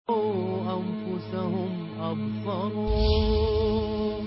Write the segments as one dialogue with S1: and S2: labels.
S1: أنفسهم أبصروا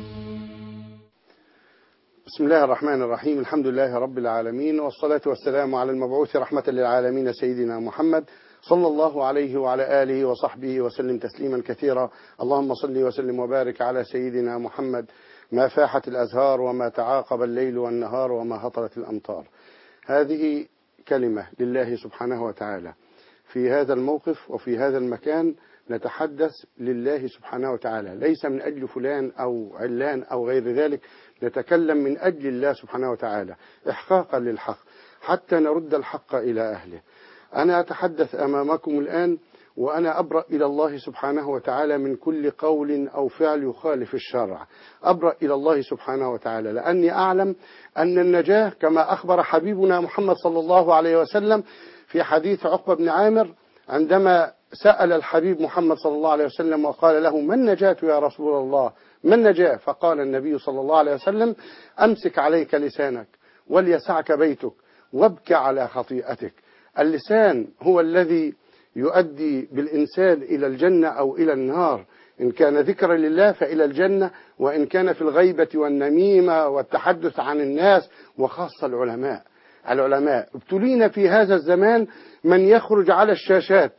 S2: بسم الله الرحمن الرحيم الحمد لله رب العالمين والصلاة والسلام على المبعوث رحمة للعالمين سيدنا محمد صلى الله عليه وعلى آله وصحبه وسلم تسليما كثيرا اللهم صل وسلم وبارك على سيدنا محمد ما فاحت الأزهار وما تعاقب الليل والنهار وما هطلت الأمطار هذه كلمة لله سبحانه وتعالى في هذا الموقف وفي هذا المكان نتحدث لله سبحانه وتعالى ليس من أجل فلان أو علان أو غير ذلك نتكلم من أجل الله سبحانه وتعالى إحقاقا للحق حتى نرد الحق إلى أهله أنا أتحدث أمامكم الآن وأنا أبرأ إلى الله سبحانه وتعالى من كل قول أو فعل يخالف الشرع أبرأ إلى الله سبحانه وتعالى لأني أعلم أن النجاة كما أخبر حبيبنا محمد صلى الله عليه وسلم في حديث عقبة بن عامر عندما سأل الحبيب محمد صلى الله عليه وسلم وقال له ما النجاة يا رسول الله ما النجاة فقال النبي صلى الله عليه وسلم أمسك عليك لسانك وليسعك بيتك وابك على خطيئتك اللسان هو الذي يؤدي بالإنسان إلى الجنة أو إلى النار إن كان ذكرا لله فإلى الجنة وإن كان في الغيبة والنميمة والتحدث عن الناس وخاصة العلماء العلماء ابتلينا في هذا الزمان من يخرج على الشاشات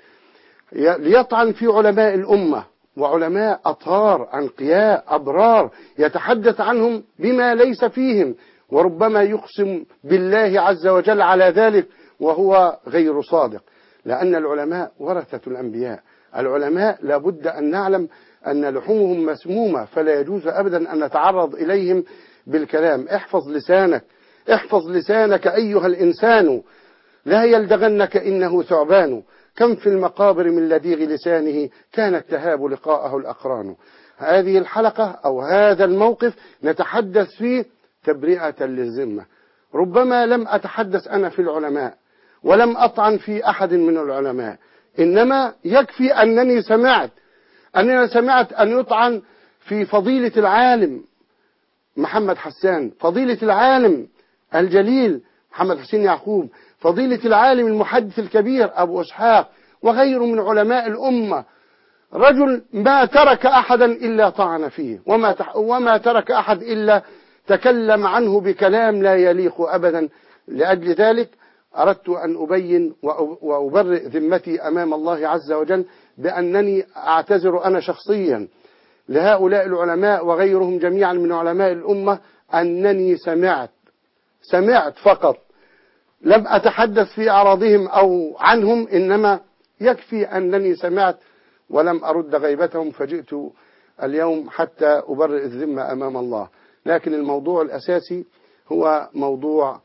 S2: ليطعن في علماء الأمة وعلماء أطهار أنقياء أبرار يتحدث عنهم بما ليس فيهم وربما يقسم بالله عز وجل على ذلك وهو غير صادق لأن العلماء ورثة الأنبياء العلماء لابد أن نعلم أن لحومهم مسمومة فلا يجوز أبدا أن نتعرض إليهم بالكلام احفظ لسانك احفظ لسانك أيها الإنسان لا يلدغنك إنه ثعبان كم في المقابر من لديغ لسانه كانت تهاب لقاءه الأقران هذه الحلقة أو هذا الموقف نتحدث فيه تبرئة للذمة ربما لم أتحدث أنا في العلماء ولم أطعن في أحد من العلماء إنما يكفي أنني سمعت أننا سمعت أن يطعن في فضيلة العالم محمد حسان فضيلة العالم الجليل محمد حسين يعقوب فضيلة العالم المحدث الكبير أبو إسحاق وغيره من علماء الأمة رجل ما ترك أحدا إلا طعن فيه وما, تح وما ترك أحد إلا تكلم عنه بكلام لا يليق أبدا لأجل ذلك أردت أن أبين وأبرئ ذمتي أمام الله عز وجل بأنني أعتذر أنا شخصيا لهؤلاء العلماء وغيرهم جميعا من علماء الأمة أنني سمعت سمعت فقط لم أتحدث في أعراضهم أو عنهم إنما يكفي أنني سمعت ولم أرد غيبتهم فجئت اليوم حتى أبرئ الذمة أمام الله لكن الموضوع الأساسي هو موضوع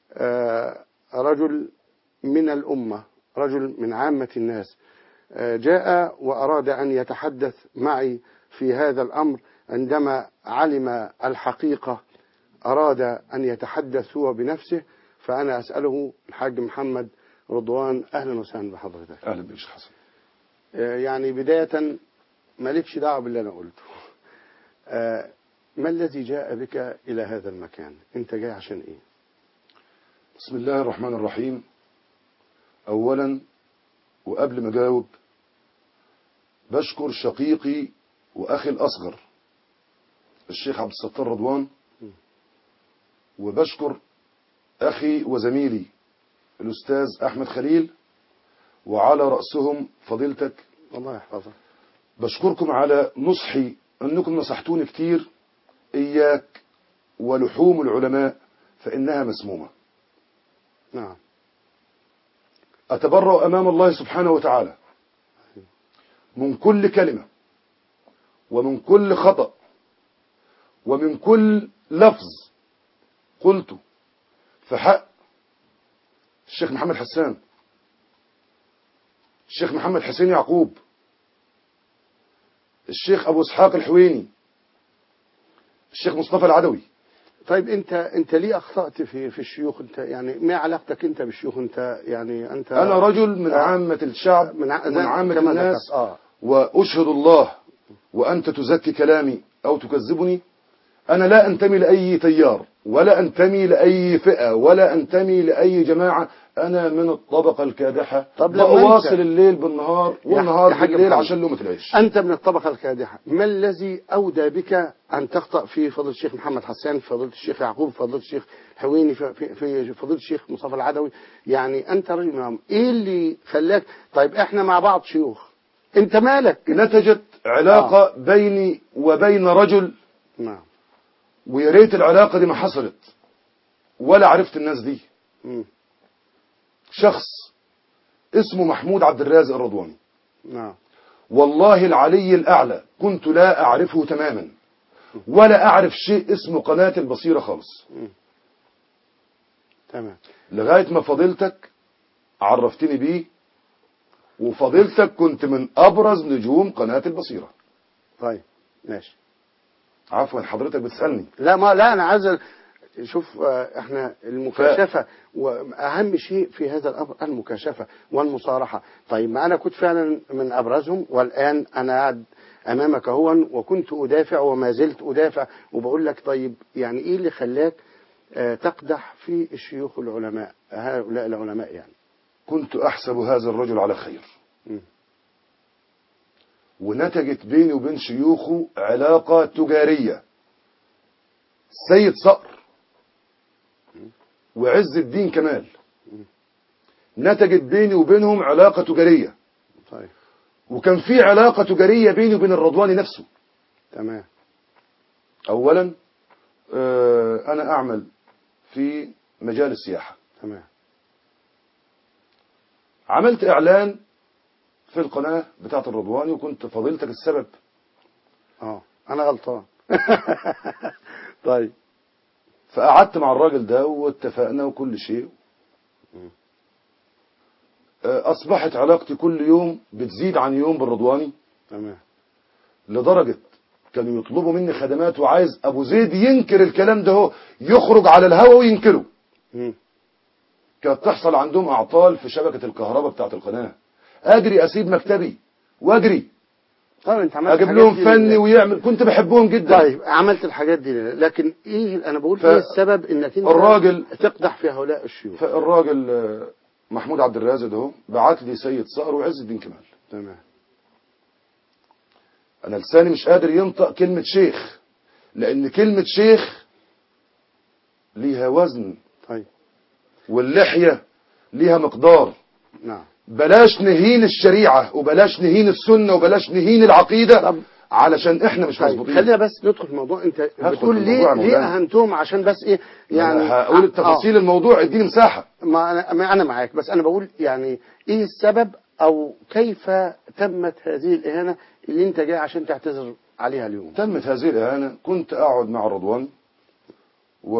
S2: رجل من الأمة رجل من عامة الناس جاء وأراد أن يتحدث معي في هذا الأمر عندما علم الحقيقة أراد أن يتحدث هو بنفسه فأنا أسأله الحاج محمد رضوان أهلا وسهلا بحضرتك
S3: أهلا بك حسن
S2: يعني بداية مالكش دعوة باللي أنا قلته ما الذي جاء بك إلى هذا المكان أنت جاي عشان إيه
S3: بسم الله الرحمن الرحيم أولا وقبل ما أجاوب بشكر شقيقي وأخي الأصغر الشيخ عبد الستار رضوان وبشكر أخي وزميلي الأستاذ أحمد خليل وعلى رأسهم فضيلتك
S2: الله يحفظك
S3: بشكركم على نصحي أنكم نصحتوني كتير إياك ولحوم العلماء فإنها مسمومة
S2: نعم
S3: أتبرأ أمام الله سبحانه وتعالى من كل كلمة ومن كل خطأ ومن كل لفظ قلت في حق الشيخ محمد حسان الشيخ محمد حسين يعقوب الشيخ أبو إسحاق الحويني الشيخ مصطفى العدوي
S2: طيب انت انت ليه اخطات في في الشيوخ انت يعني ما علاقتك انت بالشيوخ انت يعني انت
S3: أنا رجل من
S2: آه.
S3: عامة الشعب
S2: من, ع...
S3: من عامة
S2: كما
S3: الناس
S2: ذكرت. اه
S3: وأشهد الله وأنت تزكي كلامي أو تكذبني أنا لا أنتمي لأي تيار ولا أنتمي لأي فئة ولا أنتمي لأي جماعة أنا من الطبقة الكادحة
S2: طب لما أنت-
S3: بواصل الليل بالنهار والنهار
S2: يا حاج
S3: بالليل
S2: محمد.
S3: عشان لقمة العيش
S2: أنت من الطبقة الكادحة ما الذي أودى بك أن تخطأ في فضيلة الشيخ محمد حسان في فضيلة الشيخ يعقوب في فضيلة الشيخ حويني في, في, في فضيلة الشيخ مصطفى العدوي يعني أنت رجل منهم إيه اللي خلاك طيب إحنا مع بعض شيوخ أنت مالك
S3: نتجت علاقة بيني وبين رجل
S2: نعم
S3: ويا ريت العلاقة دي ما حصلت ولا عرفت الناس دي
S2: مم.
S3: شخص اسمه محمود عبد الرازق الرضواني
S2: نعم
S3: والله العلي الأعلى كنت لا أعرفه تماما ولا أعرف شيء اسمه قناة البصيرة خالص
S2: تمام
S3: لغاية ما فضيلتك عرفتني بيه وفضيلتك كنت من أبرز نجوم قناة البصيرة
S2: طيب ماشي
S3: عفوا حضرتك بتسألني
S2: لا ما لا أنا عايز شوف آه، احنا المكاشفة واهم شيء في هذا الامر المكاشفة والمصارحة طيب ما انا كنت فعلا من ابرزهم والان انا قاعد امامك هو وكنت ادافع وما زلت ادافع وبقول لك طيب يعني ايه اللي خلاك آه، تقدح في الشيوخ العلماء هؤلاء العلماء يعني
S3: كنت أحسب هذا الرجل على خير
S2: مم.
S3: ونتجت بيني وبين شيوخه علاقة تجارية سيد صقر وعز الدين كمال نتجت بيني وبينهم علاقة تجارية
S2: طيب
S3: وكان في علاقة تجارية بيني وبين الرضواني نفسه
S2: تمام
S3: أولا آه، أنا أعمل في مجال السياحة
S2: تمام
S3: عملت إعلان في القناة بتاعة الرضواني وكنت فضيلتك السبب
S2: اه انا غلطان طيب
S3: فقعدت مع الراجل ده واتفقنا وكل شيء آه، أصبحت علاقتي كل يوم بتزيد عن يوم بالرضواني
S2: تمام
S3: لدرجة كانوا يطلبوا مني خدمات وعايز أبو زيد ينكر الكلام ده هو يخرج على الهوا وينكره
S2: مم.
S3: كانت تحصل عندهم أعطال في شبكة الكهرباء بتاعة القناة أجري أسيب مكتبي وأجري
S2: طيب انت عملت
S3: أجيب
S2: الحاجات
S3: لهم
S2: دي
S3: فني
S2: ليه؟
S3: ويعمل كنت بحبهم جدا
S2: طيب عملت الحاجات دي ليه؟ لكن ايه انا بقول
S3: ف-
S2: ايه السبب انك انت
S3: الراجل-
S2: تقدح في هؤلاء الشيوخ
S3: فالراجل آه، محمود عبد الرازق ده بعت لي سيد صقر وعز الدين كمال
S2: تمام
S3: انا لساني مش قادر ينطق كلمة شيخ لان كلمة شيخ ليها وزن
S2: طيب
S3: واللحية ليها مقدار
S2: نعم
S3: بلاش نهين الشريعة وبلاش نهين السنة وبلاش نهين العقيدة
S2: طب-
S3: علشان احنا مش
S2: طيب
S3: مظبوطين
S2: خلينا بس ندخل في الموضوع انت
S3: هدخل
S2: بتقول
S3: في
S2: ليه
S3: الموضوع يا
S2: ليه
S3: مولانا.
S2: اهنتهم عشان بس ايه يعني
S3: يعني هقول التفاصيل الموضوع اديني مساحة
S2: آه، ما انا ما انا معاك بس انا بقول يعني ايه السبب او كيف تمت هذه الاهانه اللي انت جاي عشان تعتذر عليها اليوم
S3: تمت هذه الإهانة كنت أقعد مع رضوان و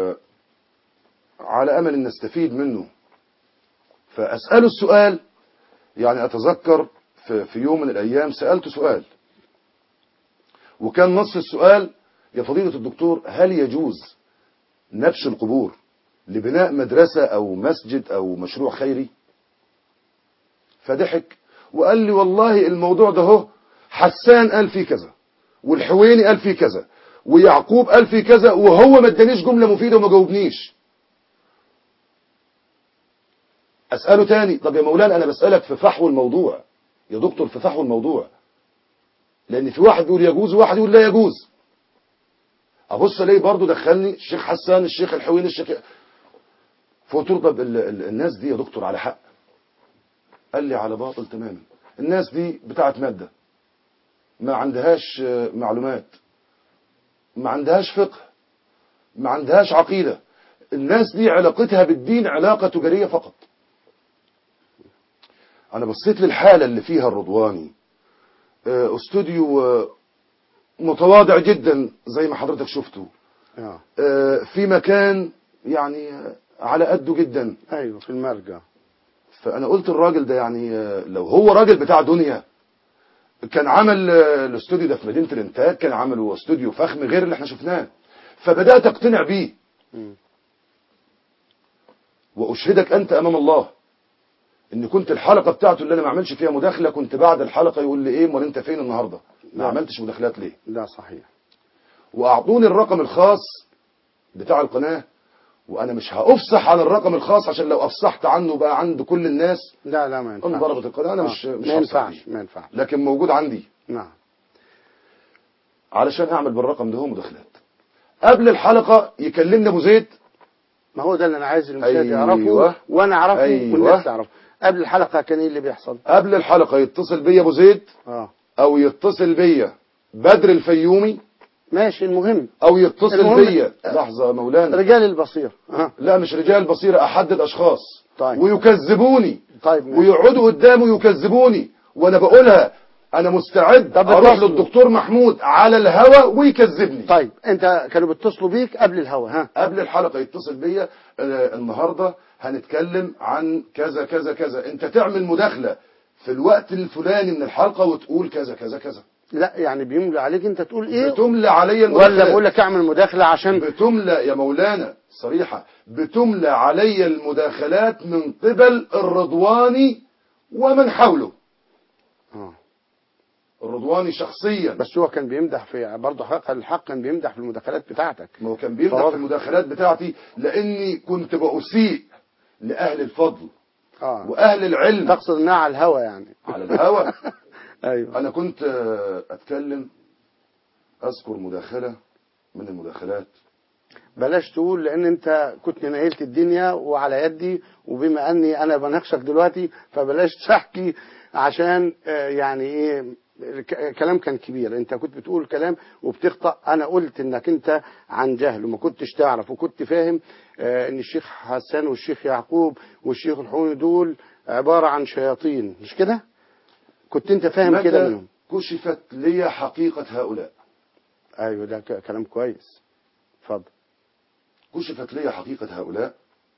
S3: على أمل أن نستفيد منه فأسأله السؤال يعني أتذكر في, في يوم من الأيام سألته سؤال وكان نص السؤال يا فضيلة الدكتور هل يجوز نبش القبور لبناء مدرسة أو مسجد أو مشروع خيري فضحك وقال لي والله الموضوع ده هو حسان قال فيه كذا والحويني قال فيه كذا ويعقوب قال فيه كذا وهو ما ادانيش جملة مفيدة وما جاوبنيش أسأله تاني طب يا مولانا أنا بسألك في فحوى الموضوع يا دكتور في فحوى الموضوع لأن في واحد بيقول يجوز وواحد يقول لا يجوز أبص ألاقي برضه دخلني الشيخ حسان الشيخ الحويني الشيخ فقلت له طب ال- ال- الناس دي يا دكتور على حق قال لي على باطل تماما الناس دي بتاعت مادة ما عندهاش آه، معلومات ما عندهاش فقه ما عندهاش عقيدة الناس دي علاقتها بالدين علاقة تجارية فقط أنا بصيت للحالة اللي فيها الرضواني آه، استوديو آه، متواضع جدا زي ما حضرتك شفته
S2: اه
S3: آه، في مكان يعني آه، على قده جدا
S2: ايوه في المرجع
S3: فأنا قلت الراجل ده يعني آه، لو هو راجل بتاع دنيا كان عمل آه، الاستوديو ده في مدينة الإنتاج كان عمله استوديو فخم غير اللي احنا شفناه فبدأت أقتنع بيه
S2: مم.
S3: وأشهدك أنت أمام الله إن كنت الحلقة بتاعته اللي أنا ما عملش فيها مداخلة كنت بعد الحلقة يقول لي إيه امال أنت فين النهاردة ما
S2: نعم.
S3: عملتش مداخلات ليه
S2: ده صحيح
S3: واعطوني الرقم الخاص بتاع القناه وانا مش هافصح عن الرقم الخاص عشان لو افصحت عنه بقى عند كل الناس
S2: لا لا ما ينفعش
S3: انضربت القناه انا
S2: آه.
S3: مش مش
S2: ما
S3: هفصح
S2: ينفعش
S3: فيه.
S2: ما ينفعش
S3: لكن موجود عندي
S2: نعم
S3: علشان اعمل بالرقم ده هو مداخلات قبل الحلقه يكلمني ابو زيد
S2: ما هو ده اللي انا عايز المشاهد
S3: أيوة.
S2: يعرفه وانا اعرفه
S3: أيوة.
S2: والناس تعرفه قبل الحلقه كان ايه اللي بيحصل
S3: قبل الحلقه يتصل بيا ابو زيد
S2: اه
S3: او يتصل بيا بدر الفيومي
S2: ماشي المهم
S3: او يتصل
S2: المهم-
S3: بيا لحظه يا مولانا
S2: رجال البصير اه
S3: لا مش رجال بصيره احدد اشخاص
S2: طيب.
S3: ويكذبوني
S2: طيب ماشي.
S3: ويقعدوا قدامه يكذبوني وانا بقولها انا مستعد
S2: طب
S3: اروح
S2: اتصلوا.
S3: للدكتور محمود على الهوا ويكذبني
S2: طيب انت كانوا بيتصلوا بيك قبل الهوا ها
S3: قبل الحلقه يتصل بيا آه، النهارده هنتكلم عن كذا كذا كذا انت تعمل مداخله في الوقت الفلاني من الحلقه وتقول كذا كذا كذا
S2: لا يعني بيملى عليك انت تقول ايه
S3: بتملى عليا
S2: ولا
S3: المداخلات
S2: بقول لك اعمل مداخله عشان
S3: بتملى يا مولانا صريحة بتملى علي المداخلات من قبل الرضواني ومن حوله
S2: آه.
S3: الرضواني شخصيا
S2: بس هو كان بيمدح في برضه حق الحق كان بيمدح في المداخلات بتاعتك
S3: ما هو كان بيمدح
S2: فواضح.
S3: في المداخلات بتاعتي لاني كنت بأسيء لأهل الفضل
S2: اه
S3: وأهل العلم
S2: تقصد انها على الهوا يعني
S3: على الهوى
S2: ايوه
S3: أنا كنت آه، أتكلم أذكر مداخلة من المداخلات
S2: بلاش تقول لان انت كنت نيلت الدنيا وعلى يدي وبما اني انا بناقشك دلوقتي فبلاش تحكي عشان آه، يعني ايه الك- كلام كان كبير انت كنت بتقول كلام وبتخطأ انا قلت انك انت عن جهل وما كنتش تعرف وكنت فاهم آه، ان الشيخ حسان والشيخ يعقوب والشيخ الحوني دول عبارة عن شياطين مش كده كنت انت فاهم كده
S3: متى
S2: منهم
S3: كشفت لي حقيقة هؤلاء
S2: ايوه ده ك- كلام كويس اتفضل
S3: كشفت لي حقيقة هؤلاء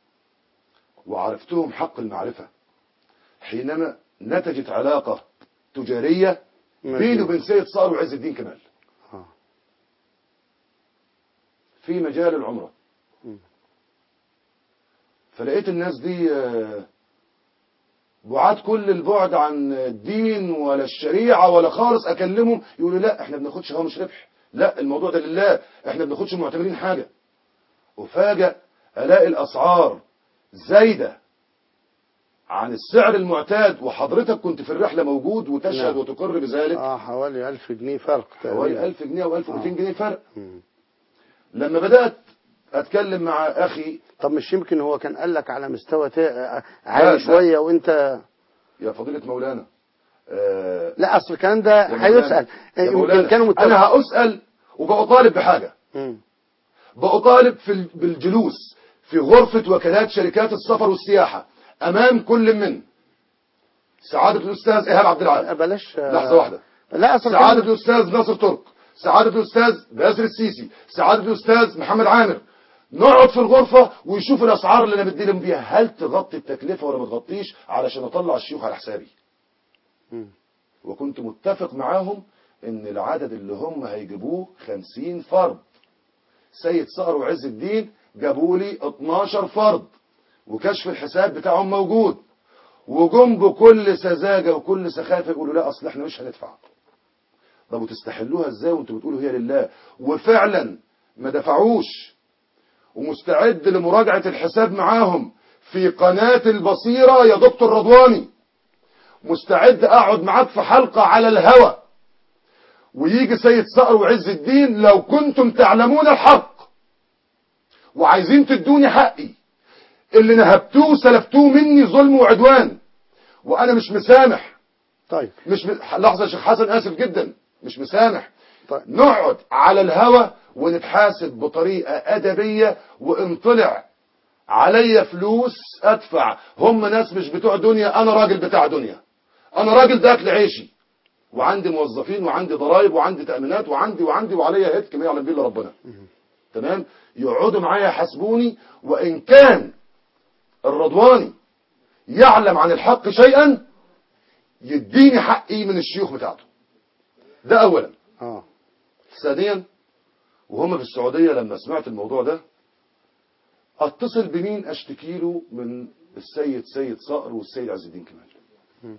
S3: وعرفتهم حق المعرفة حينما نتجت علاقة تجارية بيني وبين سيد صقر وعز الدين كمال
S2: آه.
S3: في مجال العمرة
S2: مم.
S3: فلقيت الناس دي آه، بعاد كل البعد عن الدين ولا الشريعة ولا خالص أكلمهم يقولوا لا احنا بناخدش هامش ربح لا الموضوع ده لله احنا بناخدش معتبرين حاجة وفاجأ ألاقي الأسعار زايدة عن السعر المعتاد وحضرتك كنت في الرحلة موجود وتشهد
S2: نعم.
S3: وتقر بذلك
S2: اه حوالي 1000 جنيه فرق
S3: حوالي
S2: تقريبا
S3: 1000 جنيه أو 1200
S2: آه.
S3: جنيه فرق
S2: مم.
S3: لما بدأت أتكلم مع أخي
S2: طب مش يمكن هو كان قال لك على مستوى تا...
S3: لا.
S2: عالي شويه وانت
S3: يا فضيلة مولانا آه،
S2: لا اصل الكلام ده
S3: يا مولانا-
S2: هيسال
S3: يا
S2: يمكن
S3: مولانا،
S2: كانوا متفق-
S3: أنا هأسأل وبأطالب بحاجة
S2: مم.
S3: بأطالب في ال- بالجلوس في غرفة وكالات شركات السفر والسياحة أمام كل من سعادة الأستاذ إيهاب عبد العال
S2: بلاش
S3: لحظة واحدة
S2: لا اصل
S3: سعادة
S2: كان-
S3: الأستاذ ناصر ترك سعادة الأستاذ باسل السيسي سعادة الأستاذ محمد عامر نقعد في الغرفة ويشوف الأسعار اللي أنا مديلهم بيها هل تغطي التكلفة ولا ما تغطيش علشان أطلع الشيوخ على حسابي
S2: مم.
S3: وكنت متفق معاهم ان العدد اللي هم هيجيبوه 50 فرد سيد صقر وعز الدين جابوا لي 12 فرد وكشف الحساب بتاعهم موجود وجم بكل سذاجه وكل سخافه يقولوا لا اصل احنا مش هندفع طب وتستحلوها ازاي وانتوا بتقولوا هي لله وفعلا ما دفعوش ومستعد لمراجعه الحساب معاهم في قناه البصيره يا دكتور رضواني مستعد اقعد معاك في حلقة على الهوى ويجي سيد صقر وعز الدين لو كنتم تعلمون الحق وعايزين تدوني حقي اللي نهبتوه وسلفتوه مني ظلم وعدوان وانا مش مسامح
S2: طيب
S3: مش م... لحظة يا شيخ حسن اسف جدا مش مسامح
S2: طيب
S3: نقعد على الهوى ونتحاسب بطريقة أدبية وإن طلع عليا فلوس أدفع هم ناس مش بتوع دنيا أنا راجل بتاع دنيا أنا راجل ده أكل عيشي وعندي موظفين وعندي ضرائب وعندي تأمينات وعندي وعندي وعليا هتك ما يعلم به إلا ربنا تمام يقعدوا معايا يحاسبوني وإن كان الرضواني يعلم عن الحق شيئا يديني حقي من الشيوخ بتاعته ده أولا
S2: اه
S3: ثانيا وهم في السعودية لما سمعت الموضوع ده اتصل بمين اشتكي له من السيد سيد صقر والسيد عز الدين كمال
S2: مم.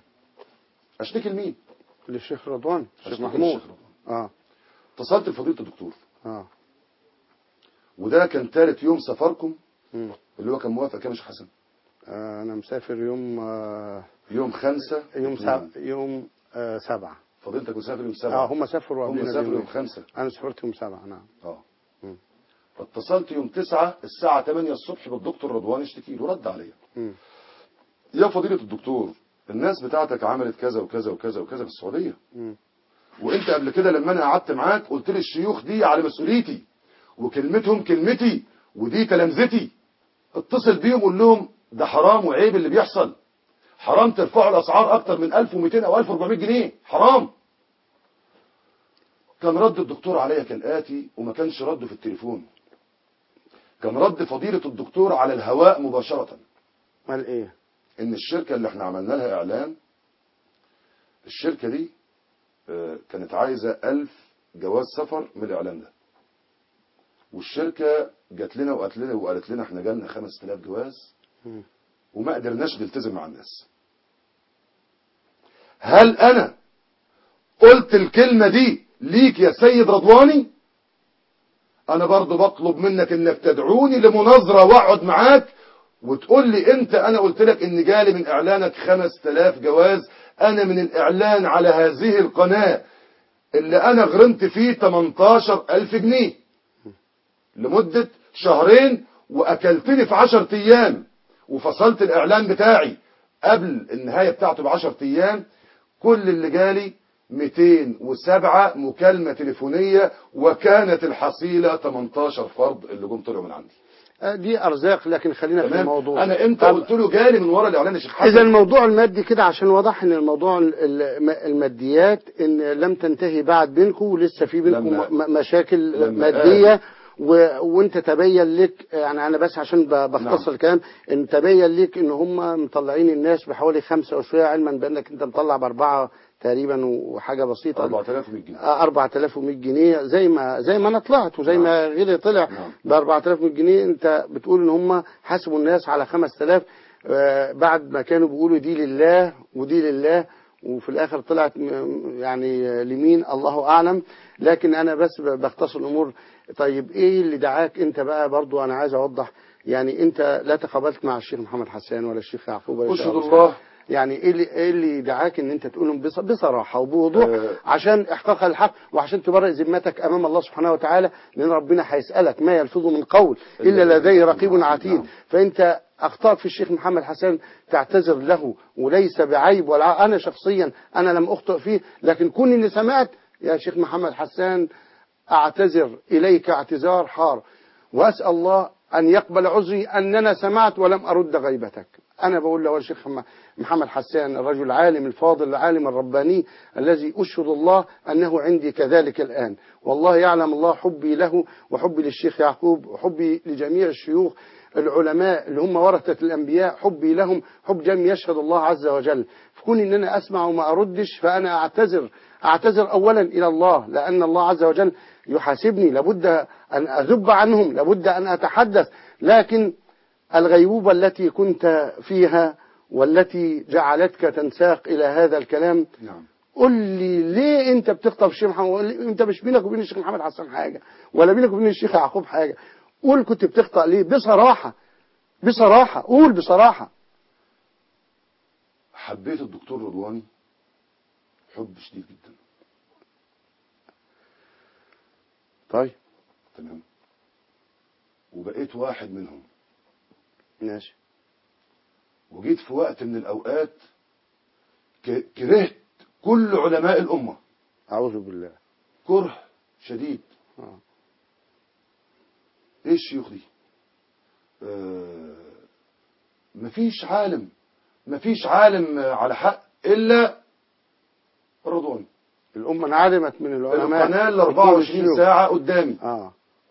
S3: اشتكي لمين
S2: للشيخ رضوان الشيخ
S3: أشتكي
S2: محمود
S3: للشيخ رضوان.
S2: اه
S3: اتصلت بفضيلة الدكتور
S2: اه
S3: وده كان ثالث يوم سفركم
S2: مم.
S3: اللي هو كان موافق كام يا شيخ حسن
S2: آه، انا مسافر يوم آه،
S3: يوم خمسة
S2: يوم سبعة يوم آه، سبعة
S3: فضيلتك مسافر يوم
S2: اه
S3: سبعة
S2: هم سافروا
S3: هم
S2: قبلنا
S3: سافروا يوم
S2: بيومين.
S3: خمسة
S2: انا سافرت يوم سبعة نعم
S3: اه
S2: مم.
S3: فاتصلت يوم تسعة الساعة 8 الصبح بالدكتور رضوان اشتكي له رد عليا
S2: مم.
S3: يا فضيلة الدكتور الناس بتاعتك عملت كذا وكذا وكذا وكذا في السعودية
S2: مم.
S3: وانت قبل كده لما انا قعدت معاك قلت لي الشيوخ دي على مسؤوليتي وكلمتهم كلمتي ودي تلامذتي اتصل بيهم قول لهم ده حرام وعيب اللي بيحصل حرام ترفعوا الاسعار اكتر من 1200 او 1400 جنيه حرام كان رد الدكتور عليا كالاتي وما كانش رده في التليفون كان رد فضيلة الدكتور على الهواء مباشرة
S2: قال ايه
S3: ان الشركة اللي احنا عملنا لها اعلان الشركة دي آه، كانت عايزة ألف جواز سفر من الاعلان ده والشركة جات لنا وقالت لنا وقالت لنا احنا جالنا 5000 جواز
S2: مم.
S3: وما قدرناش نلتزم مع الناس هل انا قلت الكلمة دي ليك يا سيد رضواني انا برضو بطلب منك انك تدعوني لمناظرة واقعد معاك وتقول لي انت انا قلت لك ان جالي من اعلانك 5000 جواز انا من الاعلان على هذه القناة اللي انا غرمت فيه 18000 جنيه لمدة شهرين واكلتني في 10 ايام وفصلت الاعلان بتاعي قبل النهاية بتاعته ب 10 ايام كل اللي جالي 207 مكالمة تليفونية وكانت الحصيلة 18 فرد اللي جم طلعوا من عندي
S2: آه، دي ارزاق لكن خلينا في
S3: تمام
S2: الموضوع
S3: انا امتى
S2: طب
S3: قلت له جالي من ورا الاعلان يا شيخ حسن
S2: اذا الموضوع المادي كده عشان واضح ان الموضوع ال- ال- الماديات ان لم تنتهي بعد بينكم ولسه في بينكم
S3: لما-
S2: م- مشاكل
S3: لما
S2: ماديه و... وانت تبين لك يعني انا بس عشان ب- بختصر
S3: نعم.
S2: الكلام ان تبين لك ان هم مطلعين الناس بحوالي خمسة وشويه علما بانك انت مطلع باربعه تقريبا وحاجه بسيطه
S3: 4100 جنيه
S2: آه، 4100 جنيه زي ما زي ما انا طلعت وزي ما غيري طلع
S3: نعم.
S2: ب 4100 جنيه انت بتقول ان هم حاسبوا الناس على 5000 آه، بعد ما كانوا بيقولوا دي لله ودي لله وفي الاخر طلعت م- يعني آه، لمين الله اعلم لكن انا بس ب- بختصر الامور طيب ايه اللي دعاك انت بقى برضو انا عايز اوضح يعني انت لا تقابلت مع الشيخ محمد حسان ولا الشيخ يعقوب ولا الشيخ
S3: اشهد
S2: أبو
S3: الله
S2: يعني ايه اللي, إيه اللي دعاك ان انت تقولهم بص- بصراحه وبوضوح
S3: آه.
S2: عشان احقاق الحق وعشان تبرئ ذمتك امام الله سبحانه وتعالى لان ربنا هيسالك ما يلفظ من قول الا لديه رقيب عتيد
S3: نعم.
S2: فانت اخطات في الشيخ محمد حسن تعتذر له وليس بعيب ولا ع- انا شخصيا انا لم اخطئ فيه لكن كوني اني سمعت يا شيخ محمد حسان اعتذر اليك اعتذار حار واسال الله ان يقبل عذري اننا سمعت ولم ارد غيبتك انا بقول له الشيخ م- محمد حسان الرجل العالم الفاضل العالم الرباني الذي اشهد الله انه عندي كذلك الان والله يعلم الله حبي له وحبي للشيخ يعقوب وحبي لجميع الشيوخ العلماء اللي هم ورثة الأنبياء حبي لهم حب جم يشهد الله عز وجل فكون إن أنا أسمع وما أردش فأنا أعتذر أعتذر أولا إلى الله لأن الله عز وجل يحاسبني لابد أن أذب عنهم لابد أن أتحدث لكن الغيبوبة التي كنت فيها والتي جعلتك تنساق إلى هذا الكلام
S3: نعم
S2: قول لي ليه انت بتخطف الشيخ محمد قول لي انت مش بينك وبين الشيخ محمد حسن حاجه ولا بينك وبين الشيخ يعقوب حاجه قول كنت بتخطأ ليه بصراحه بصراحه قول بصراحه
S3: حبيت الدكتور رضواني حب شديد جدا
S2: طيب
S3: تمام وبقيت واحد منهم
S2: ماشي
S3: وجيت في وقت من الأوقات ك- كرهت كل علماء الأمة
S2: اعوذ بالله
S3: كره شديد
S2: آه.
S3: ايه الشيوخ دي آه مفيش عالم مفيش عالم آه، على حق الا رضواني
S2: الامه انعدمت من العلماء
S3: القناه ال 24
S2: الشيوخ.
S3: ساعه قدامي
S2: اه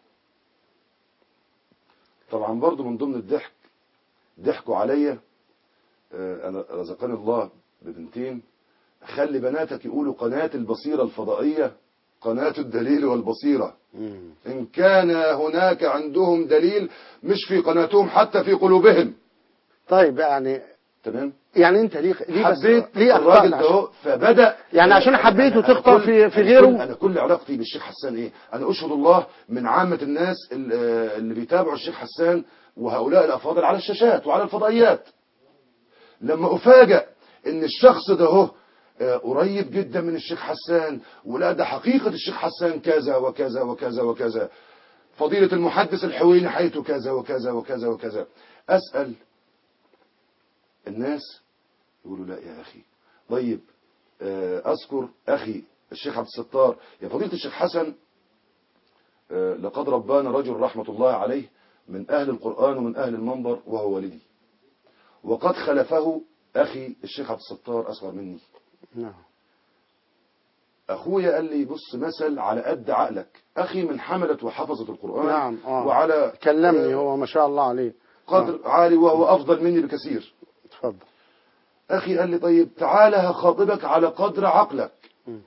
S3: طبعا برضو من ضمن الضحك ضحكوا عليا آه، انا رزقني الله ببنتين خلي بناتك يقولوا قناه البصيره الفضائيه قناه الدليل والبصيره
S2: مم.
S3: إن كان هناك عندهم دليل مش في قناتهم حتى في قلوبهم
S2: طيب يعني
S3: تمام
S2: يعني انت ليه ليه بس
S3: حبيت
S2: ليه
S3: الراجل
S2: اخطأت
S3: ده
S2: عشان-
S3: هو فبدا
S2: يعني عشان
S3: أنا-
S2: حبيته
S3: أنا-
S2: تخطأ
S3: أنا كل-
S2: في- في
S3: أنا
S2: غيره؟
S3: كل- انا كل علاقتي بالشيخ حسان ايه انا اشهد الله من عامه الناس ال- آه، اللي بيتابعوا الشيخ حسان وهؤلاء الافاضل على الشاشات وعلى الفضائيات لما افاجئ ان الشخص ده هو آه، قريب جدا من الشيخ حسان ولا ده حقيقة الشيخ حسان كذا وكذا وكذا وكذا فضيلة المحدث الحويني حيث كذا وكذا وكذا وكذا أسأل الناس يقولوا لا يا أخي طيب آه، أذكر أخي الشيخ عبد الستار يا فضيلة الشيخ حسن آه، لقد ربانا رجل رحمة الله عليه من أهل القرآن ومن أهل المنبر وهو والدي وقد خلفه أخي الشيخ عبد الستار أصغر مني
S2: نعم
S3: أخويا قال لي بص مثل على قد عقلك أخي من حملة وحفظة القرآن
S2: نعم، آه.
S3: وعلى
S2: كلمني
S3: آه،
S2: هو ما شاء الله عليه
S3: قدر عالي وهو أفضل مني بكثير
S2: اتفضل
S3: أخي قال لي طيب تعالى هخاطبك على قدر عقلك
S2: مم.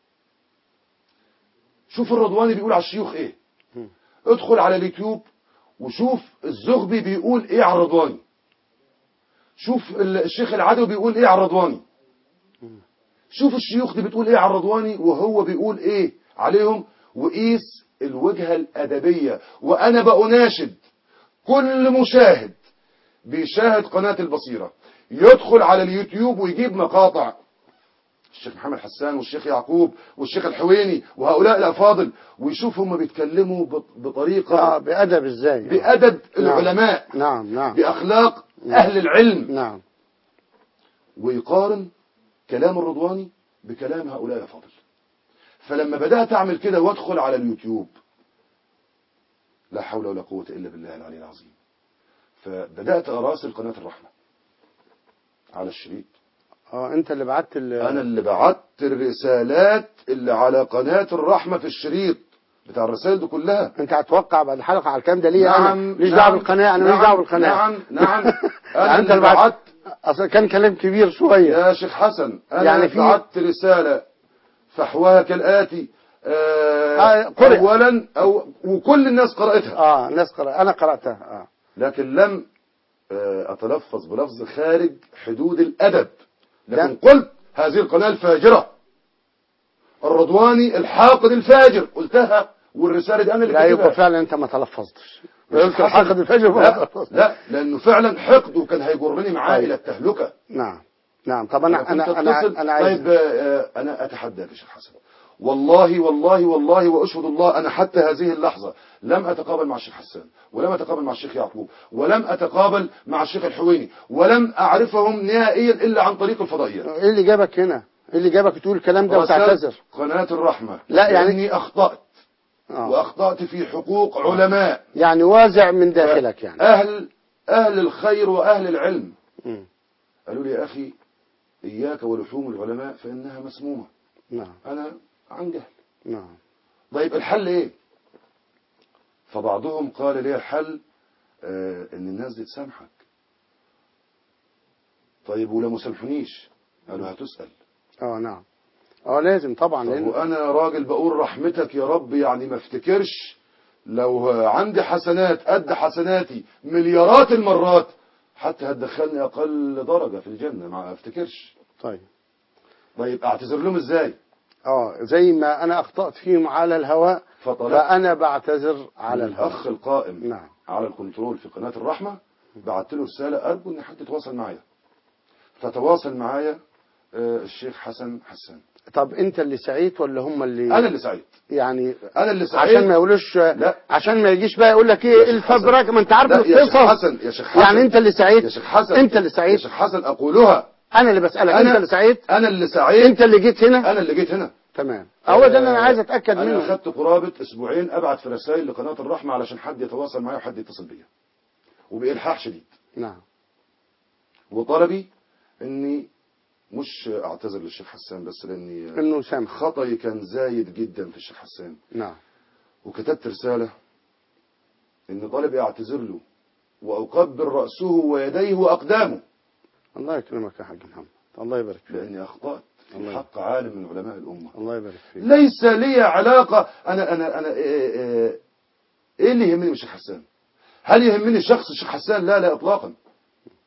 S3: شوف الرضواني بيقول على الشيوخ إيه
S2: مم.
S3: ادخل على اليوتيوب وشوف الزغبي بيقول إيه على الرضواني شوف ال- الشيخ العدوي بيقول إيه على الرضواني شوف الشيوخ دي بتقول ايه على الرضواني وهو بيقول ايه عليهم وقيس الوجهة الأدبية وأنا بأناشد كل مشاهد بيشاهد قناة البصيرة يدخل على اليوتيوب ويجيب مقاطع الشيخ محمد حسان والشيخ يعقوب والشيخ الحويني وهؤلاء الأفاضل ويشوف هم بيتكلموا بط-
S2: آه
S3: بطريقة
S2: بأدب ازاي
S3: بأدب
S2: نعم.
S3: العلماء
S2: نعم نعم
S3: بأخلاق أهل العلم
S2: نعم
S3: ويقارن كلام الرضواني بكلام هؤلاء الأفاضل فلما بدأت أعمل كده وادخل على اليوتيوب لا حول ولا قوة إلا بالله العلي العظيم فبدأت أراسل قناة الرحمة على الشريط
S2: اه انت اللي بعت ال-
S3: أنا اللي بعت الرسالات اللي على قناة الرحمة في الشريط بتاع الرسائل دي كلها
S2: انت هتوقع بعد الحلقه على الكلام ده ليه
S3: نعم
S2: انا ليش
S3: نعم،
S2: دعوه بالقناه انا ماليش
S3: نعم،
S2: دعوه بالقناه
S3: نعم نعم
S2: يعني
S3: أنا
S2: انت
S3: اللي
S2: اللي بعت
S3: بعت
S2: اصل كان كلام كبير شويه
S3: يا شيخ حسن أنا
S2: يعني
S3: يعني
S2: في-
S3: بعت رسالة فحواها كالآتي آه
S2: آه، قرأ.
S3: أولا أو وكل الناس قرأتها
S2: اه الناس قرأ انا قراتها اه
S3: لكن لم آه أتلفظ بلفظ خارج حدود الأدب لكن
S2: ده-
S3: قلت هذه القناة الفاجرة الرضواني الحاقد الفاجر قلتها والرسالة دي أنا اللي
S2: لا يبقى
S3: كاتبها
S2: فعلا انت ما تلفظتش
S3: يا شيخ
S2: قلت
S3: حسن،
S2: الحقد الفجر ما
S3: لا,
S2: تلفظتش.
S3: لا لأنه فعلا حقد وكان هيجرني معاه
S2: طيب.
S3: إلى التهلكة
S2: نعم نعم طب انا
S3: كنت
S2: انا انا
S3: أتصل-
S2: انا عايز
S3: طيب آه، انا اتحداك يا شيخ حسن والله والله والله واشهد الله انا حتى هذه اللحظه لم اتقابل مع الشيخ حسان ولم اتقابل مع الشيخ يعقوب ولم اتقابل مع الشيخ الحويني ولم اعرفهم نهائيا الا عن طريق الفضائيات
S2: ايه اللي جابك هنا ايه اللي جابك تقول الكلام ده
S3: رسلت
S2: وتعتذر
S3: قناه الرحمه
S2: لا، يعني-
S3: لاني اخطات
S2: آه.
S3: واخطات في حقوق علماء
S2: يعني وازع من داخلك يعني
S3: اهل اهل الخير واهل العلم
S2: مم.
S3: قالوا لي يا اخي اياك ولحوم العلماء فانها مسمومه
S2: نعم
S3: انا عن جهل
S2: نعم
S3: طيب الحل ايه فبعضهم قال لي الحل آه ان الناس دي تسامحك طيب ولو ما سامحونيش قالوا هتسأل
S2: اه نعم اه لازم طبعا
S3: طب
S2: لان
S3: وانا راجل بقول رحمتك يا رب يعني ما افتكرش لو عندي حسنات قد حسناتي مليارات المرات حتى هتدخلني اقل درجة في الجنة ما افتكرش
S2: طيب
S3: طيب اعتذر لهم ازاي
S2: اه زي ما انا اخطأت فيهم على الهواء
S3: فطلبت
S2: فانا بعتذر على
S3: من
S2: الهواء
S3: الاخ القائم
S2: نعم
S3: على الكنترول في قناة الرحمة بعت له رسالة أرجو إن حد يتواصل معايا فتواصل معايا آه، الشيخ حسن حسان
S2: طب انت اللي سعيت ولا هم اللي
S3: أنا اللي سعيد
S2: يعني
S3: أنا اللي سعيد
S2: عشان ما يقولوش
S3: لا.
S2: عشان ما يجيش بقى يقول لك
S3: يا
S2: ايه
S3: شيخ
S2: الفبركه ما انت عارف
S3: لا يا شيخ
S2: القصص
S3: حسن يا شيخ حسن
S2: يعني انت اللي
S3: يا
S2: سعيد
S3: شيخ حسن
S2: انت اللي
S3: يا
S2: سعيد
S3: شيخ حسن أقولها
S2: انا اللي بسالك
S3: أنا
S2: انت اللي سعيد
S3: أنا اللي سعيد
S2: انت اللي جيت هنا
S3: أنا اللي جيت هنا
S2: تمام هو ده اللي انا عايز اتاكد
S3: أنا
S2: منه
S3: أخدت قرابة أسبوعين أبعت في رسائل لقناة الرحمة علشان حد يتواصل معايا وحد يتصل بيا وبإلحاح شديد
S2: نعم
S3: وطلبي إني مش أعتذر للشيخ حسان بس لأني
S2: انه سامح
S3: خطأي كان زايد جدا في الشيخ حسان
S2: نعم
S3: وكتبت رسالة إن طالب أعتذر له وأقبل رأسه ويديه وأقدامه
S2: الله يكرمك يا حاج محمد الله يبارك فيك
S3: لأني أخطأت في
S2: الله
S3: حق عالم من علماء الأمة
S2: الله يبارك فيك
S3: ليس لي علاقة أنا أنا أنا إيه, إيه, إيه اللي يهمني من الشيخ حسان؟ هل يهمني شخص الشيخ حسان؟ لا لا إطلاقا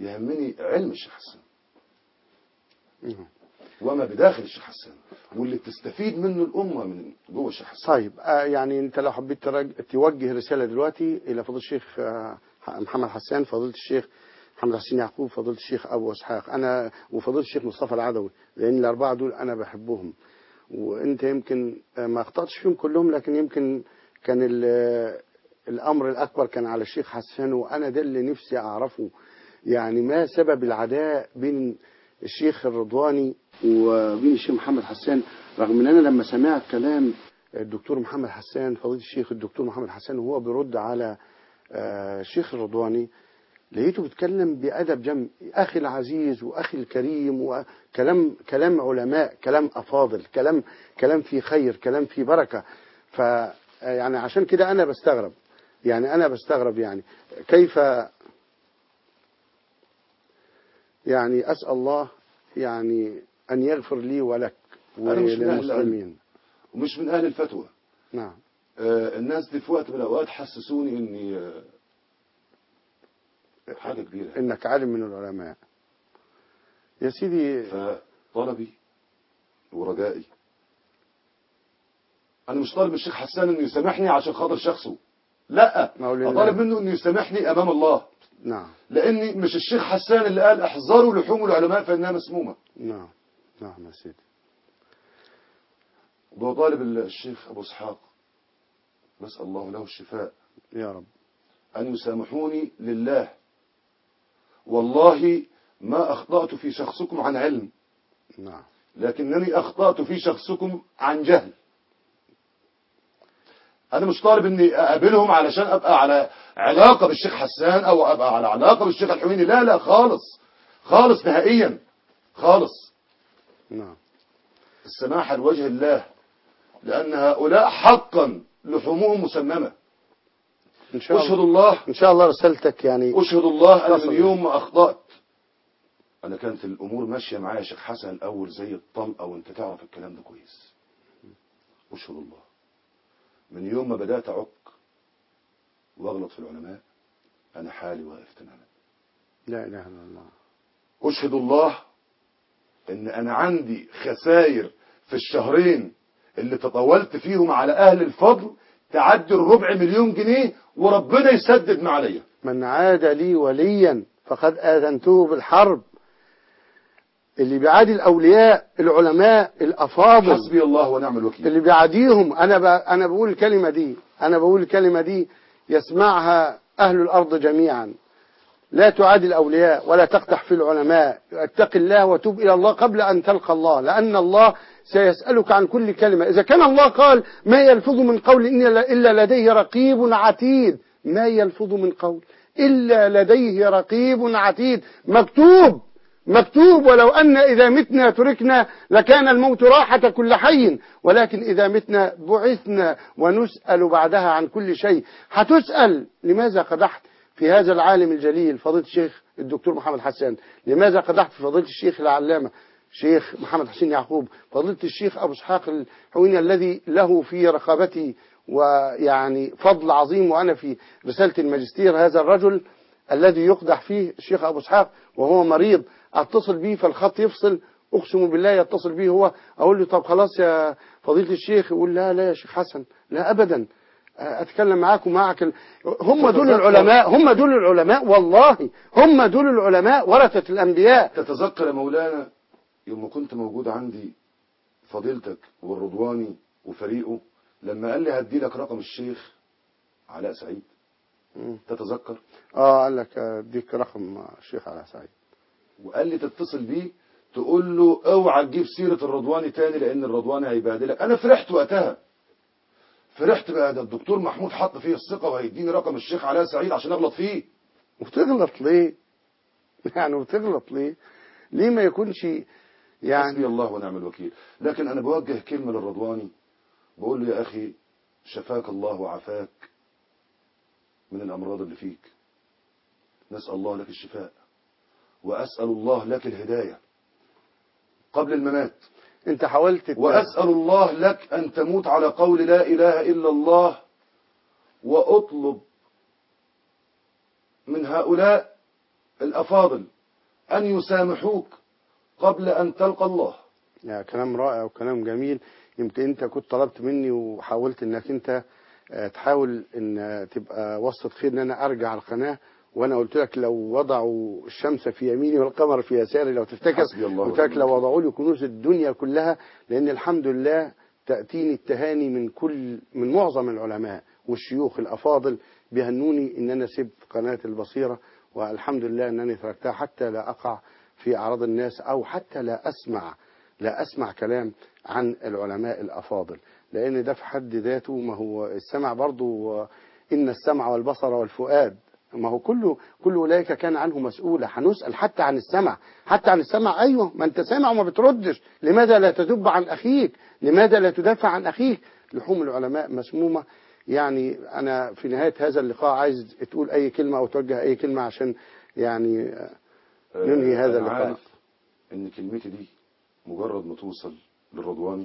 S3: يهمني علم الشيخ حسان
S2: مم.
S3: وما بداخل الشيخ حسان واللي بتستفيد منه الأمة من جوه الشيخ حسان
S2: طيب آه، يعني انت لو حبيت ترج... توجه رسالة دلوقتي الى فضيلة الشيخ آه، محمد حسان فضيلة الشيخ محمد حسين يعقوب فضيلة الشيخ ابو اسحاق انا وفضيلة الشيخ مصطفى العدوي لان الاربعة دول انا بحبهم وانت يمكن آه، ما اخطأتش فيهم كلهم لكن يمكن كان ال- الامر الاكبر كان على الشيخ حسان وانا ده اللي نفسي اعرفه يعني ما سبب العداء بين الشيخ الرضواني وبين الشيخ محمد حسان رغم ان انا لما سمعت كلام الدكتور محمد حسان فضيلة الشيخ الدكتور محمد حسان وهو بيرد على آه، الشيخ الرضواني لقيته بيتكلم بأدب جم أخي العزيز وأخي الكريم وكلام كلام علماء كلام أفاضل كلام كلام فيه خير كلام فيه بركة ف يعني عشان كده أنا بستغرب يعني أنا بستغرب يعني كيف يعني أسأل الله يعني أن يغفر لي ولك
S3: أنا مش من أهل
S2: وللمسلمين
S3: ومش من أهل الفتوى
S2: نعم
S3: آه، الناس دي في وقت من الأوقات حسسوني إني آه، حاجة كبيرة
S2: إنك عالم من العلماء يا سيدي
S3: فطلبي ورجائي أنا مش طالب من الشيخ حسان إنه يسامحني عشان خاطر شخصه لا
S2: ما هو لله.
S3: أطالب منه إنه يسامحني أمام الله
S2: نعم
S3: لأني مش الشيخ حسان اللي قال احذروا لحوم العلماء فإنها مسمومة
S2: نعم نعم يا سيدي
S3: وبطالب الشيخ أبو إسحاق نسأل الله له الشفاء
S2: يا رب
S3: أن يسامحوني لله والله ما أخطأت في شخصكم عن علم
S2: نعم
S3: لكنني أخطأت في شخصكم عن جهل أنا مش طالب إني أقابلهم علشان أبقى على علاقة بالشيخ حسان أو أبقى على علاقة بالشيخ الحويني لا لا خالص خالص نهائيا خالص
S2: نعم
S3: السماحة لوجه الله لأن هؤلاء حقا لحومهم مسممة
S2: إن شاء
S3: أشهد
S2: الله
S3: الله
S2: إن شاء الله رسالتك يعني
S3: أشهد الله أنا
S2: تصل.
S3: من يوم ما أخطأت أنا كانت الأمور ماشية معايا يا شيخ حسن الأول زي الطلقة وأنت تعرف الكلام ده كويس أشهد الله من يوم ما بدأت أعك وأغلط في العلماء أنا حالي واقف تماما
S2: لا إله إلا الله
S3: أشهد الله إن أنا عندي خسائر في الشهرين اللي تطاولت فيهم على أهل الفضل تعدي الربع مليون جنيه وربنا يسدد ما عليا
S2: من عاد لي وليا فقد آذنته بالحرب اللي بيعادي الأولياء العلماء الأفاضل
S3: حسبي الله ونعم الوكيل
S2: اللي بيعاديهم أنا ب... أنا بقول الكلمة دي أنا بقول الكلمة دي يسمعها أهل الأرض جميعا لا تعادي الأولياء ولا تقدح في العلماء اتق الله وتوب إلى الله قبل أن تلقى الله لأن الله سيسألك عن كل كلمة إذا كان الله قال ما يلفظ من قول إلا إلا لديه رقيب عتيد ما يلفظ من قول إلا لديه رقيب عتيد مكتوب مكتوب ولو أن إذا متنا تركنا لكان الموت راحة كل حي ولكن إذا متنا بعثنا ونسأل بعدها عن كل شيء هتسأل لماذا قدحت في هذا العالم الجليل فضيلة الشيخ الدكتور محمد حسان لماذا قدحت في فضيلة الشيخ العلامة شيخ محمد حسين يعقوب فضيلة الشيخ أبو اسحاق الحويني الذي له في رقابتي ويعني فضل عظيم وأنا في رسالة الماجستير هذا الرجل الذي يقدح فيه الشيخ أبو اسحاق وهو مريض اتصل بيه فالخط يفصل اقسم بالله يتصل بيه هو اقول له طب خلاص يا فضيله الشيخ يقول لا لا يا شيخ حسن لا ابدا اتكلم معاك ومعك ال... هم دول العلماء هم دول العلماء والله هم دول العلماء ورثه الانبياء
S3: تتذكر يا مولانا يوم ما كنت موجود عندي فضيلتك والرضواني وفريقه لما قال لي هدي لك رقم الشيخ علاء سعيد تتذكر
S2: اه قال لك اديك رقم الشيخ علاء سعيد
S3: وقال لي تتصل بيه تقول له اوعى تجيب سيرة الرضواني تاني لان الرضواني هيبهدلك انا فرحت وقتها فرحت بقى ده الدكتور محمود حط فيه الثقة وهيديني رقم الشيخ علاء سعيد عشان اغلط فيه
S2: وبتغلط ليه يعني وبتغلط ليه ليه ما يكونش
S3: حسبي
S2: يعني
S3: الله ونعم الوكيل لكن انا بوجه كلمة للرضواني بقول له يا اخي شفاك الله وعافاك من الامراض اللي فيك نسأل الله لك الشفاء وأسأل الله لك الهداية قبل الممات
S2: انت حاولت ت-
S3: وأسأل الله لك أن تموت على قول لا إله إلا الله وأطلب من هؤلاء الأفاضل أن يسامحوك قبل أن تلقى الله
S2: يا كلام رائع وكلام جميل يمكن انت كنت طلبت مني وحاولت انك انت آه، تحاول ان تبقى وسط خير ان انا ارجع القناه وانا قلت لك لو وضعوا الشمس في يميني والقمر في يساري لو تفتكر
S3: حسبي الله
S2: قلت لك
S3: ونعم
S2: لو وضعوا لي كنوز الدنيا كلها لان الحمد لله تاتيني التهاني من كل من معظم العلماء والشيوخ الافاضل بيهنوني ان انا سبت قناه البصيره والحمد لله انني تركتها حتى لا اقع في اعراض الناس او حتى لا اسمع لا اسمع كلام عن العلماء الافاضل لان ده في حد ذاته ما هو السمع برضو آه، ان السمع والبصر والفؤاد ما هو كله كل اولئك كان عنه مسؤولا هنسال حتى عن السمع حتى عن السمع ايوه ما انت سامع وما بتردش لماذا لا تدب عن اخيك لماذا لا تدافع عن اخيك لحوم العلماء مسمومه يعني انا في نهايه هذا اللقاء عايز تقول اي كلمه او توجه اي كلمه عشان يعني آه، ننهي هذا
S3: أنا
S2: اللقاء.
S3: عارف إن كلمتي دي مجرد ما توصل للرضواني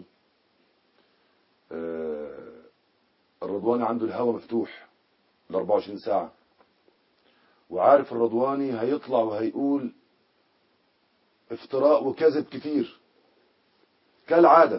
S3: آه، الرضواني عنده الهوى مفتوح ل 24 ساعة وعارف الرضواني هيطلع وهيقول افتراء وكذب كتير كالعادة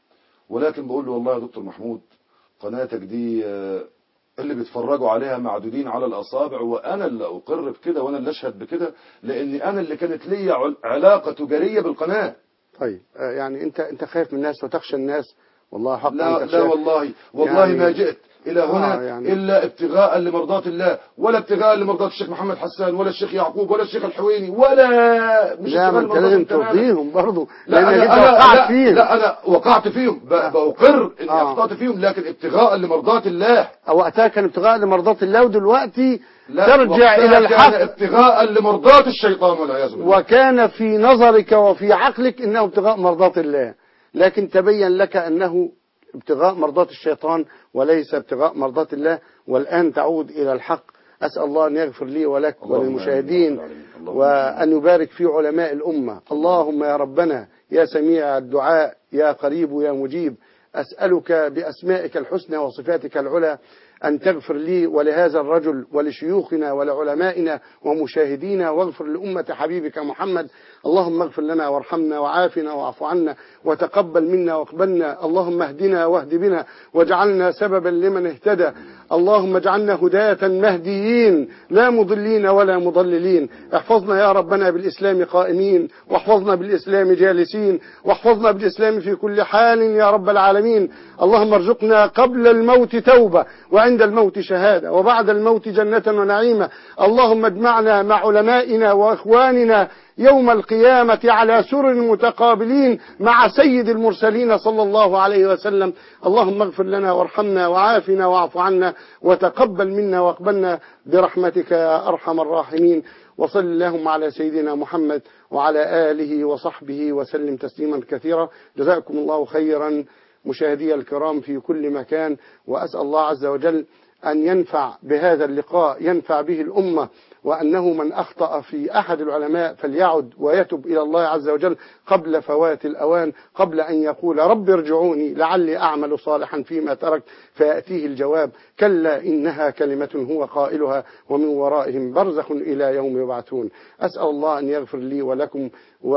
S3: ولكن بقول له والله يا دكتور محمود قناتك دي آه، اللي بيتفرجوا عليها معدودين على الأصابع وأنا اللي أقر بكده وأنا اللي أشهد بكده لأن أنا اللي كانت لي عل- علاقة تجارية بالقناة
S2: طيب آه، يعني انت انت خايف من الناس وتخشى الناس والله حق
S3: لا
S2: انت
S3: لا
S2: خايف.
S3: والله والله
S2: يعني-
S3: ما جئت إلى هنا
S2: آه، يعني-
S3: إلا ابتغاء لمرضاة الله ولا ابتغاء لمرضاة الشيخ محمد حسان ولا الشيخ يعقوب ولا الشيخ الحويني ولا مش
S2: لا ما
S3: ابتغاء
S2: انت
S3: لمرضاة
S2: لازم
S3: تماما.
S2: ترضيهم برضه
S3: لا
S2: لانك
S3: أنا
S2: انت
S3: أنا
S2: وقعت
S3: لا,
S2: فيهم
S3: لا أنا وقعت فيهم ب- بأقر إني
S2: آه.
S3: أخطأت فيهم لكن ابتغاء لمرضاة الله
S2: وقتها كان ابتغاء لمرضاة الله ودلوقتي
S3: لا
S2: ترجع
S3: وقتها
S2: الى
S3: كان
S2: الحق
S3: ابتغاء لمرضاة الشيطان والعياذ بالله
S2: وكان في نظرك وفي عقلك انه ابتغاء مرضاة الله لكن تبين لك انه ابتغاء مرضاة الشيطان وليس ابتغاء مرضاة الله والان تعود الى الحق اسال الله ان يغفر لي ولك
S3: اللهم آمين
S2: وللمشاهدين
S3: يا رب العالمين. اللهم
S2: وأن يبارك في علماء الأمة اللهم يا ربنا يا سميع الدعاء يا قريب يا مجيب أسألك بأسمائك الحسنى وصفاتك العلى أن تغفر لي ولهذا الرجل ولشيوخنا ولعلمائنا ومشاهدينا واغفر لأمة حبيبك محمد اللهم اغفر لنا وارحمنا وعافنا واعف عنا وتقبل منا واقبلنا اللهم اهدنا واهد بنا واجعلنا سببا لمن اهتدى اللهم اجعلنا هداة مهديين لا مضلين ولا مضللين احفظنا يا ربنا بالإسلام قائمين واحفظنا بالإسلام جالسين واحفظنا بالإسلام في كل حال يا رب العالمين اللهم ارزقنا قبل الموت توبة وعند الموت شهادة وبعد الموت جنة ونعيمة اللهم اجمعنا مع علمائنا وإخواننا يوم القيامة على سر متقابلين مع سيد المرسلين صلى الله عليه وسلم اللهم اغفر لنا وارحمنا وعافنا واعف عنا وتقبل منا واقبلنا برحمتك يا أرحم الراحمين وصل اللهم على سيدنا محمد وعلى آله وصحبه وسلم تسليما كثيرا جزاكم الله خيرا مشاهدي الكرام في كل مكان وأسأل الله عز وجل أن ينفع بهذا اللقاء ينفع به الأمة وأنه من أخطأ في أحد العلماء فليعد ويتب إلى الله عز وجل قبل فوات الأوان قبل أن يقول رب ارجعوني لعلي أعمل صالحا فيما تركت فيأتيه الجواب كلا إنها كلمة هو قائلها ومن ورائهم برزخ إلى يوم يبعثون أسأل الله أن يغفر لي ولكم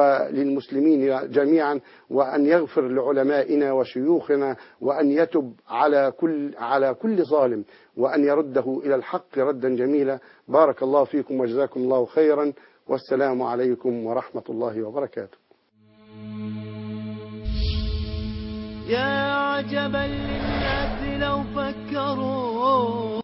S2: وللمسلمين جميعا وأن يغفر لعلمائنا وشيوخنا وأن يتب على كل على كل ظالم وأن يرده إلى الحق ردا جميلا بارك الله فيكم وجزاكم الله خيرا والسلام عليكم ورحمة الله وبركاته
S1: يا عجبا للناس لو فكروا